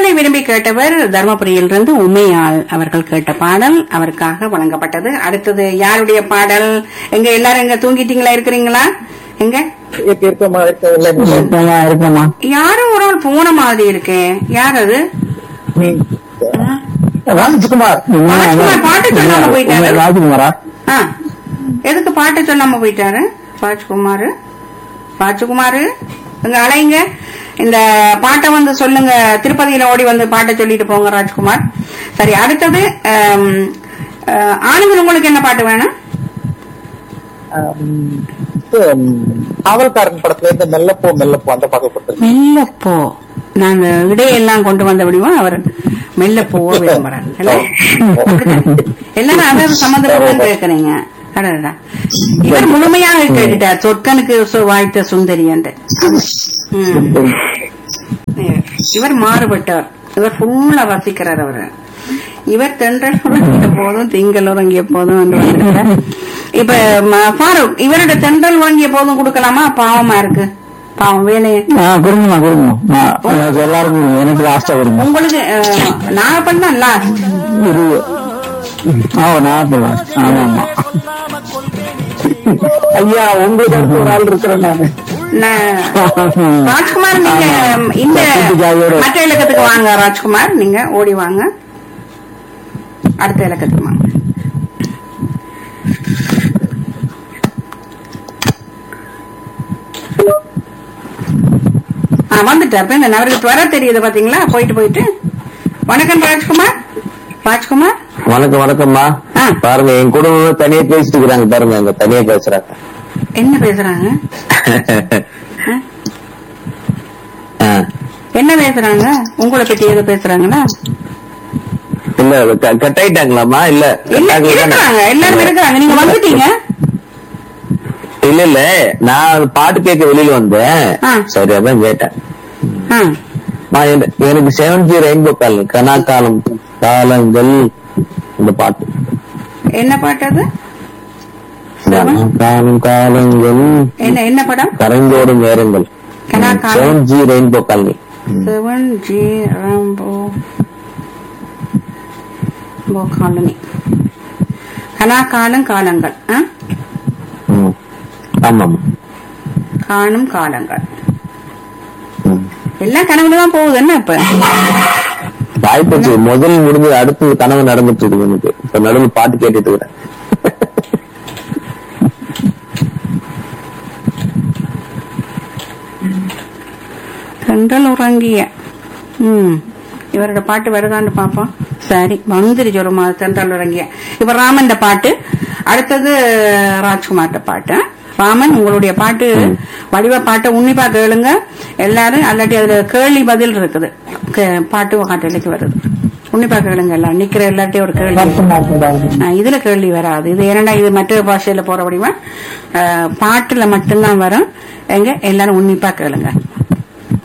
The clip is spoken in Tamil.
பாடலை விரும்பி கேட்டவர் தர்மபுரியிலிருந்து உமையாள் அவர்கள் கேட்ட பாடல் அவருக்காக வழங்கப்பட்டது அடுத்தது யாருடைய பாடல் எங்க எல்லாரும் எங்க தூங்கிட்டீங்களா இருக்கிறீங்களா எங்க இருக்கமா இருக்கமா இருக்கமா யாரும் ஒரு ஆள் போன மாதிரி இருக்கே யார் அது ராஜ்குமார் ராஜ்குமார் பாட்டு சொல்லாம போயிட்டாரு. ராஜ்குமாரா ஆ, எதுக்கு பாட்டு சொல்லாம போயிட்டாரு ராஜ்குமார் ராஜ்குமார் எங்க அலைங்க இந்த பாட்டை வந்து சொல்லுங்க திருப்பதியில ஓடி வந்து பாட்டை சொல்லிட்டு போங்க ராஜ்குமார் சரி அடுத்தது ஆம், ஆ, ஆனந்தன் உங்களுக்கு என்ன பாட்டு வேணும் காவல்காரன் படத்துல இருந்து மெல்லப்போ மெல்லப்போ அந்த பாட்டு கொடுத்துருக்கேன் மெல்லப்போ நான் அந்த இடையெல்லாம் கொண்டு வந்த முடியும் அவர் மெல்ல போக விரும்புறாரு இல்ல? அப்படித்தானே? எல்லாரும் அதாவது சம்பந்தப்பட்டு கேட்கறீங்க அடடா. இவர் முழுமையாக கேட்டுட்டார் சொற்கனுக்கு சு- வாய்த்த சுந்தரி என்று ம். இவர் மாறுபட்டவர் இவர் ஃபுல்லா ரசிக்கிறார் அவரு இவர் தென்றல் உறங்கிய போதும் திங்கள் உறங்கிய போதும் என்று வந்திருக்கார் இப்ப ம- ஃபாரூக் இவரோட தென்றல் உறங்கிய போதும் கொடுக்கலாமா பாவமா இருக்கு பாவம் வேலையை கொடுங்கம்மா கொடுங்கம்மா எனக்கு எல்லாருக்கும் எனக்கு லாஸ்டா கொடுங்க உங்களுக்கு அஹ், நான் பண்ணலாம் லாஸ்ட் ஓ நான் போலாம் ஆமா ஆமா ஐயா உங்களுக்கு அடுத்த ஒரு ஆள் இருக்கிறேன் நானு ராஜ்குமார் நீங்க ஆமா. இந்த கூட்டு ஜாதியோட. மற்ற இலக்கத்துக்கு வாங்க ராஜ்குமார் நீங்க ஓடி வாங்க அடுத்த இலக்கத்துக்கு வாங்க ஆ வந்துட்டார் பெண் அவருக்கு வர தெரியுது பாத்தீங்களா போயிட்டு போயிட்டு வணக்கம் ராஜ்குமார் ராஜ்குமார் வணக்கம் வணக்கம்மா ஆ. பாருங்க என் குடும்பம் தனியா பேசிட்டு இருக்கிறாங்க பாருங்க அங்க தனியா பேசுறாங்க என்ன பேசுறாங்க ஆ? ஆ. என்ன பேசுறாங்க உங்களை பத்தி ஏதோ பேசுறாங்களா இல்ல க- கட் ஆயிட்டாங்களாமா இல்ல இல்ல கட் ஆகல தானே? இருக்கிறாங்க எல்லாரும் இருக்கிறாங்க நீங்க வந்துட்டீங்க இல்ல இல்ல நான் பாட்டு கேட்க வெளியில வந்தேன் ஆ. சரி அதான் கேட்டேன் ஆ. அம்மா, என- எனக்கு செவன் ஜி ரெயின்போ கால் கனா காலம் காலங்கள் இந்த பாட்டு என்ன பாட்டு அது Seven? காலம் காலங்கள் என்ன என்ன படம் கரைந்தோடும் நேரங்கள் கனா காலம் seven G rainbow colony seven G rainbow போ காலனி கனா காலம் காலங்கள் ஆ? ம். ஆமாம் காணும் காலங்கள் ம். எல்லாம் கனவுல தான் போகுது என்ன இப்ப வாய்ப்பு முதல் முடிஞ்சு அடுத்து கனவு நடந்துட்டு இருக்கு எனக்கு இப்ப நடுவில் பாட்டு கேட்டுட்டு இருக்கிறேன் தென்றல் உறங்கிய ம் இவரோட பாட்டு வருதான்னு பாப்போம் சரி வந்துருச்சு ஒரு மாதிரி தென்றல் உறங்கிய இப்ப ராமன் பாட்டு அடுத்தது ராஜ்குமார்ட்ட பாட்டு ராமன் உங்களுடைய பாட்டு வடிவ பாட்டை உன்னிப்பா கேளுங்க எல்லாரும் அல்லாட்டி அதுல கேள்வி பதில் இருக்குது கே- பாட்டு காட்டலைக்கு வருது உன்னிப்பா கேளுங்க எல்லாம் நிக்கிற எல்லாட்டையும் ஒரு கேள்வி ஆ, இதுல கேள்வி வராது இது ஏன்னா இது மற்ற பாஷையில போற வடிவம் பாட்டுல மட்டும்தான் வரும் எங்க எல்லாரும் உன்னிப்பா கேளுங்க